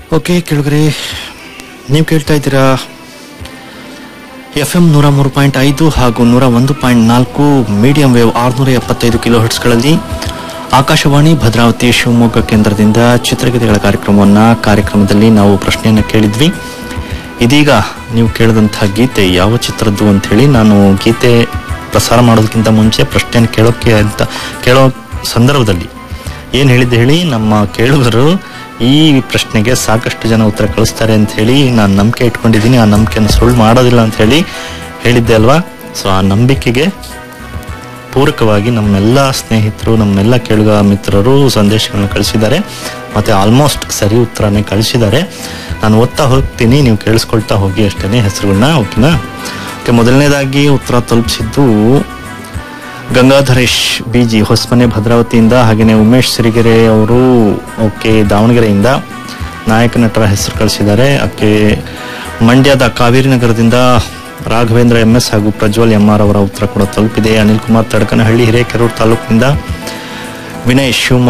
okay ಕೆಳಗರೆ ನೀವು ಕೇಳ್ತಾ ಇದ್ದೀರಾ ಎಫ್ ಎಂ ನೂರ ಮೂರು ಪಾಯಿಂಟ್ ಐದು ಹಾಗೂ ನೂರ ಒಂದು ಪಾಯಿಂಟ್ ನಾಲ್ಕು ಮೀಡಿಯಂ ವೇವ್ ಆರುನೂರ ಎಪ್ಪತ್ತೈದು ಕಿಲೋ ಹರ್ಟ್ಸ್ಗಳಲ್ಲಿ ಆಕಾಶವಾಣಿ ಭದ್ರಾವತಿ ಶಿವಮೊಗ್ಗ ಕೇಂದ್ರದಿಂದ ಚಿತ್ರಗೀತೆಗಳ ಕಾರ್ಯಕ್ರಮವನ್ನು ಕಾರ್ಯಕ್ರಮದಲ್ಲಿ ನಾವು ಪ್ರಶ್ನೆಯನ್ನು ಕೇಳಿದ್ವಿ ಇದೀಗ ನೀವು ಕೇಳಿದಂತಹ ಗೀತೆ ಯಾವ ಚಿತ್ರದ್ದು ಅಂತ ಹೇಳಿ ನಾನು ಗೀತೆ ಪ್ರಸಾರ ಮಾಡೋದಕ್ಕಿಂತ ಮುಂಚೆ ಪ್ರಶ್ನೆಯನ್ನು ಕೇಳೋಕ್ಕೆ ಅಂತ ಕೇಳೋ ಸಂದರ್ಭದಲ್ಲಿ ಏನು ಹೇಳಿದ್ದೆ ಹೇಳಿ ನಮ್ಮ ಕೇಳುಗರು ಈ ಪ್ರಶ್ನೆಗೆ ಸಾಕಷ್ಟು ಜನ ಉತ್ತರ ಕಳಿಸ್ತಾರೆ ಅಂತ ಹೇಳಿ ನಾನು ನಂಬಿಕೆ ಇಟ್ಕೊಂಡಿದ್ದೀನಿ ಆ ನಂಬಿಕೆಯನ್ನು ಸುಳ್ಳು ಮಾಡೋದಿಲ್ಲ ಅಂತ ಹೇಳಿ ಹೇಳಿದ್ದೆ ಅಲ್ವಾ ಸೊ ಆ ನಂಬಿಕೆಗೆ ಪೂರಕವಾಗಿ ನಮ್ಮೆಲ್ಲ ಸ್ನೇಹಿತರು ನಮ್ಮೆಲ್ಲ ಕೇಳುಗ ಮಿತ್ರರು ಸಂದೇಶಗಳನ್ನ ಕಳಿಸಿದ್ದಾರೆ ಮತ್ತೆ ಆಲ್ಮೋಸ್ಟ್ ಸರಿ ಉತ್ತರನೇ ಕಳಿಸಿದ್ದಾರೆ ನಾನು ಓದ್ತಾ ಹೋಗ್ತೀನಿ ನೀವು ಕೇಳಿಸ್ಕೊಳ್ತಾ ಹೋಗಿ ಅಷ್ಟೇ ಹೆಸರುಗಳನ್ನ ಓಕೆನಾ ಓಕೆ ಮೊದಲನೇದಾಗಿ ಉತ್ತರ ತಲುಪಿಸಿದ್ದು ಗಂಗಾಧರೇಶ್ ಬಿ ಜಿ ಹೊಸಮನೆ ಭದ್ರಾವತಿಯಿಂದ ಹಾಗೆಯೇ ಉಮೇಶ್ ಸಿರಿಗೆರೆ ಅವರು ಓಕೆ ದಾವಣಗೆರೆಯಿಂದ ನಾಯಕ ನಟರ ಹೆಸರು ಕಳಿಸಿದ್ದಾರೆ ಓಕೆ ಮಂಡ್ಯದ ಕಾವೇರಿ ನಗರದಿಂದ ರಾಘವೇಂದ್ರ ಎಂ ಎಸ್ ಹಾಗೂ ಪ್ರಜ್ವಲ್ ಎಂ ಆರ್ ಅವರ ಉತ್ತರ ಕೂಡ ತಲುಪಿದೆ ಅನಿಲ್ ಕುಮಾರ್ ತಡಕನಹಳ್ಳಿ ಹಿರೇಕೆರೂರು ತಾಲೂಕಿನಿಂದ ವಿನಯ್ ಶಿವಮೊಗ್ಗ